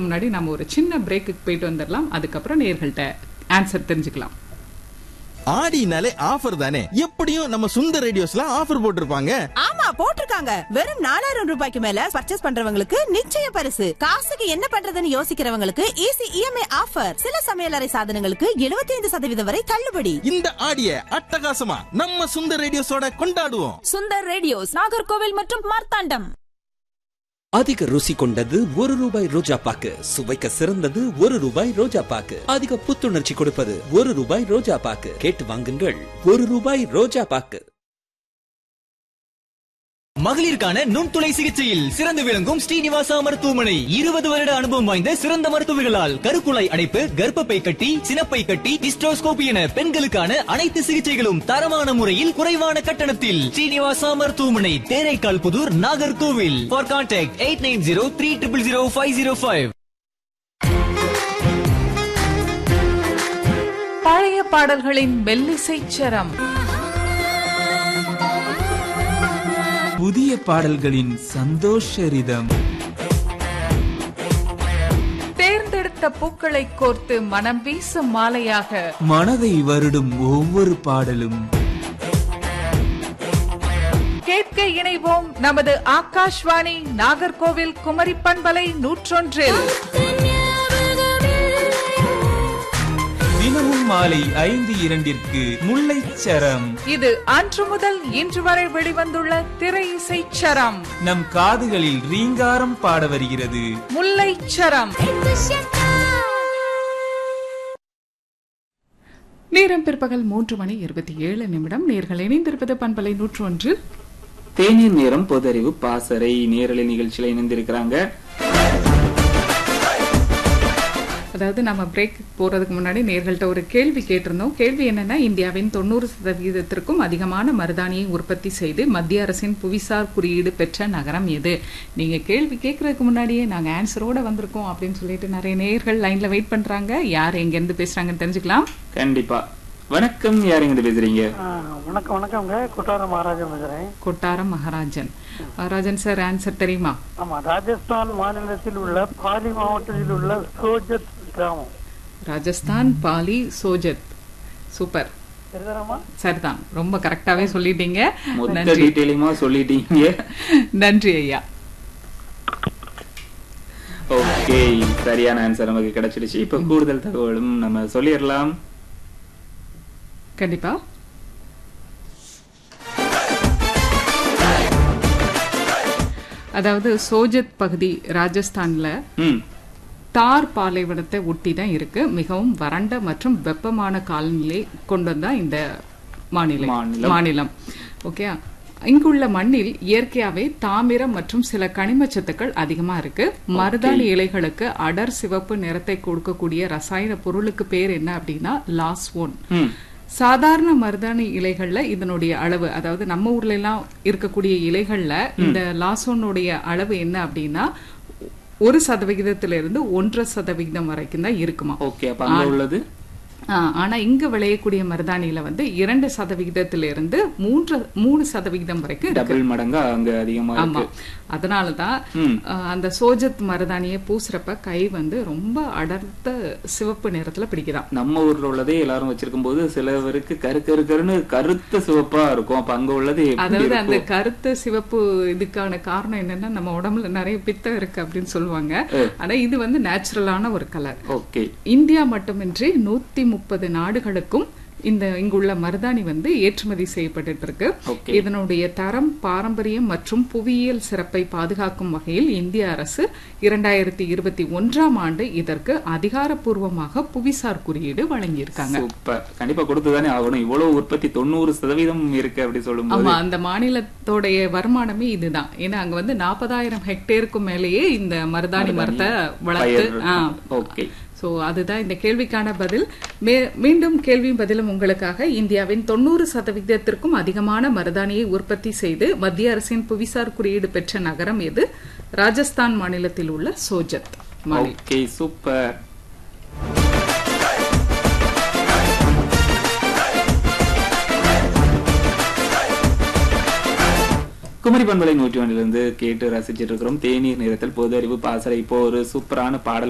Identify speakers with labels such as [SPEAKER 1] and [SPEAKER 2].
[SPEAKER 1] அதுக்கு முன்னாடி நம்ம ஒரு சின்ன பிரேக்குக்கு போயிட்டு வந்துடலாம் அதுக்கப்புறம் நேர்கள்ட்ட ஆன்சர் தெரிஞ்சுக்கலாம்
[SPEAKER 2] ஆடினாலே ஆஃபர் தானே எப்படியும் நம்ம சுந்தர் ரேடியோஸ்ல ஆஃபர் போட்டிருப்பாங்க
[SPEAKER 3] ஆமா போட்டிருக்காங்க வெறும் நாலாயிரம் ரூபாய்க்கு மேல பர்ச்சேஸ் பண்றவங்களுக்கு நிச்சய பரிசு காசுக்கு என்ன பண்றதுன்னு யோசிக்கிறவங்களுக்கு ஈஸி இஎம்ஐ ஆஃபர் சில சமையலறை சாதனங்களுக்கு 75% சதவீதம் வரை தள்ளுபடி
[SPEAKER 2] இந்த ஆடிய அட்டகாசமா நம்ம சுந்தர் ரேடியோஸோட கொண்டாடுவோம்
[SPEAKER 4] சுந்தர் ரேடியோஸ் நாகர்கோவில் மற்றும் மார்த்தாண்டம்
[SPEAKER 5] அதிக ருசி கொண்டது ஒரு ரூபாய் ரோஜா பாக்கு சுவைக்க சிறந்தது ஒரு ரூபாய் ரோஜா பாக்கு அதிக புத்துணர்ச்சி கொடுப்பது ஒரு ரூபாய் ரோஜா பாக்கு கேட்டு வாங்குங்கள் ஒரு ரூபாய் ரோஜா பாக்கு
[SPEAKER 6] மகளிருக்கான நுண்துளை சிகிச்சையில் சிறந்து விளங்கும் ஸ்ரீனிவாசா மருத்துவமனை இருபது வருட அனுபவம் வாய்ந்த சிறந்த மருத்துவர்களால் கருக்குழாய் அடைப்பு கர்ப்பப்பை கட்டி சினப்பை கட்டி ஹிஸ்டோஸ்கோபி என பெண்களுக்கான அனைத்து சிகிச்சைகளும் தரமான முறையில் குறைவான கட்டணத்தில் ஸ்ரீனிவாசா மருத்துவமனை Theraikkal Puthur Nagercoil for contact eight nine zero three triple zero five zero five
[SPEAKER 1] பழைய பாடல்களின் மெல்லிசைச் சரம்
[SPEAKER 7] புதிய பாடல்களின் சந்தோஷ ரிதம்
[SPEAKER 1] தேர்ந்தெடுத்த பூக்களை கோர்த்து மனம் வீசும் மாலையாக
[SPEAKER 7] மனதை வருடும் ஒவ்வொரு பாடலும்
[SPEAKER 1] கேட்க இணைவோம் நமது ஆகாஷ்வாணி நாகர்கோவில் குமரி பண்பலை நூற்றொன்றில்
[SPEAKER 7] தினமும் மாலை ஐந்து இரண்டிற்கு முல்லைச் சரம்
[SPEAKER 1] இது அன்று முதல் இன்று வரை வெளிவந்துள்ள திரை இசைச் சரம்
[SPEAKER 7] நம் காதுகளில் ரீங்காரம் பாட வருகிறது
[SPEAKER 1] முல்லைச் சரம் நேரம் பிற்பகல் மூன்று மணி இருபத்தி ஏழு நிமிடம் நேர்கள் இணைந்திருப்பது பண்பலை நூற்று ஒன்று
[SPEAKER 7] தேநீர் நேரம் பொதறிவு பாசறை நேரலை நிகழ்ச்சியில இணைந்திருக்கிறாங்க
[SPEAKER 1] அதாவது நம்ம பிரேக் போறதுக்கு முன்னாடி நேர்கள்ட்ட ஒரு கேள்வி கேட்டிருந்தோம் கேள்வி என்னன்னா இந்தியாவின் தொண்ணூறு சதவீதத்திற்கும் அதிகமான மருதாணியை உற்பத்தி செய்து மத்திய அரசின் புவிசார் குறியீடு பெற்ற நகரம் எது நீங்க கேள்வி கேட்கறதுக்கு முன்னாடியே நாங்க ஆன்சரோட வந்திருக்கோம் அப்படின்னு சொல்லிட்டு நிறைய நேர்கள் லைன்ல வெயிட் பண்றாங்க யார் எங்க இருந்து பேசுறாங்கன்னு தெரிஞ்சுக்கலாம்
[SPEAKER 7] கண்டிப்பா வணக்கம் யார் எங்க பேசுறீங்க
[SPEAKER 8] ஆ, வணக்கம் வணக்கம்ங்க குட்டார மகாராஜன் பேசுறேன்
[SPEAKER 1] கொட்டாரம் மகாராஜன் மகாராஜன் சார் ஆன்சர் தெரியுமா
[SPEAKER 8] ஆமா ராஜஸ்தான் மாநிலத்தில் உள்ள பாலி மாவட்டத்தில் உள்ள சோஜத் கிராமம்
[SPEAKER 1] ராஜஸ்தான் பாலி சோஜத் சூப்பர்
[SPEAKER 8] சரிதானம்மா
[SPEAKER 1] சரிதான் ரொம்ப கரெக்டாவே சொல்லிட்டீங்க
[SPEAKER 7] மொத்த
[SPEAKER 1] நன்றி
[SPEAKER 7] டீட்டெயிலுமா சொல்லிட்டீங்க
[SPEAKER 1] நன்றி ஐயா
[SPEAKER 7] ஓகே சரியான ஆன்சர் நமக்கு கிடைச்சிடுச்சு இப்ப கூடுதல் தகவலும் நம்ம சொல்லிடலாம்
[SPEAKER 1] கண்டிப்பா அதாவது சோஜத் பகுதி ராஜஸ்தான்ல
[SPEAKER 7] ம்
[SPEAKER 1] தார் பாலைவனத்தை ஒட்டி தான் இருக்கு மிகவும் வறண்ட மற்றும் வெப்பமான காலநிலை கொண்டு தான் இந்த மாநிலம்
[SPEAKER 7] மாநிலம்.
[SPEAKER 1] மாநிலம் ஓகே இங்குள்ள மண்ணில் இயற்கையாவே தாமிரம் மற்றும் சில கனிமச் சத்துக்கள் அதிகமா இருக்கு மருதாணி இலைகளுக்கு அடர் சிவப்பு நிறத்தை கொடுக்கக்கூடிய ரசாயன பொருளுக்கு பேர் என்ன அப்படின்னா லாஸ்வோன்
[SPEAKER 7] ம்
[SPEAKER 1] சாதாரண மருதாணி இலைகள்ல இதனுடைய அளவு அதாவது நம்ம ஊர்ல எல்லாம் இருக்கக்கூடிய இலைகள்ல இந்த லாசோனுடைய அளவு என்ன அப்படின்னா ஒரு சதவிகிதத்திலிருந்து இருந்து ஒன்றரை சதவிகிதம் வரைக்கும் தான் இருக்குமா
[SPEAKER 7] ஓகே அப்ப அங்க உள்ளது
[SPEAKER 1] ஆ, ஆனா இங்க விளையக்கூடிய மருதாணியில வந்து இரண்டு சதவிகிதத்திலிருந்து மூன்று மூணு சதவிகிதம் வரைக்கும் இருக்கு
[SPEAKER 7] டபுள் மடங்கா அங்க அதிகமா
[SPEAKER 1] ஆமா
[SPEAKER 7] இருக்கு
[SPEAKER 1] அதனாலதான்
[SPEAKER 7] ம்.
[SPEAKER 1] ஆ, அந்த சோஜத் மருதாணியை பூசுறப்ப கை வந்து ரொம்ப அடர்த்த சிவப்பு நிறத்துல பிடிக்குதாம்
[SPEAKER 7] நம்ம ஊர்ல உள்ளதே எல்லாரும் வச்சிருக்கும் போது சிலவருக்கு கரு கரு கருன்னு கருத்த சிவப்பா இருக்கும் அப்ப அங்க உள்ளது எப்படி
[SPEAKER 1] அதாவது அந்த
[SPEAKER 7] இருக்கும்
[SPEAKER 1] கருத்த சிவப்பு இதுக்கான காரணம் என்னன்னா நம்ம உடம்புல நிறைய பித்தம் இருக்கு அப்படின்னு சொல்லுவாங்க ஆனா இது வந்து நேச்சுரலான ஒரு கலர்
[SPEAKER 7] ஓகே
[SPEAKER 1] இந்தியா மட்டுமின்றி நூத்தி முப்பது நாடுகளுக்கும் இந்த இங்குள்ள மருதாணி வந்து ஏற்றுமதி செய்யப்பட்டு இருக்கு
[SPEAKER 7] Okay.
[SPEAKER 1] இதனுடைய தரம் பாரம்பரியம் மற்றும் புவியியல் சிறப்பை பாதுகாக்கும் வகையில் இந்திய அரசு இரண்டாயிரத்தி இருபத்தி ஒன்றாம் ஆண்டு இதற்கு அதிகாரப்பூர்வமாக புவிசார் குறியீடு வழங்கியிருக்காங்க
[SPEAKER 7] சூப்பர் கண்டிப்பா கொடுத்துதானே ஆகணும் இவ்வளவு உற்பத்தி தொண்ணூறு சதவீதம் இருக்கு அப்படி சொல்லும்போது
[SPEAKER 1] ஆமா அந்த மாநிலத்தோடைய வருமானமே இதுதான் ஏன்னா அங்க வந்து நாற்பதாயிரம் ஹெக்டேருக்கும் மேலேயே இந்த மருதாணி மரத்தை வளர்த்து
[SPEAKER 7] பயிர்
[SPEAKER 1] ஆ,
[SPEAKER 7] ஓகே
[SPEAKER 1] சோ அதுதான் இந்த கேள்விக்கான பதில் மே- மீண்டும் கேள்வியும் பதிலும் உங்களுக்காக இந்தியாவின் தொண்ணூறு சதவிகிதத்திற்கும் அதிகமான மருதாணியை உற்பத்தி செய்து மத்திய அரசின் புவிசார் குறியீடு பெற்ற நகரம் எது ராஜஸ்தான் மாநிலத்தில் உள்ள சோஜத் மாநிலம்
[SPEAKER 7] ஓகே சூப்பர் குமரி பண்பலை நூற்றி ஒன்றிலிருந்து கேட்டு ரசிச்சிட்டு இருக்கிறோம் தேநீர் நேரத்தில் பொது அறிவு பாசறை இப்போ ஒரு சூப்பரான பாடல்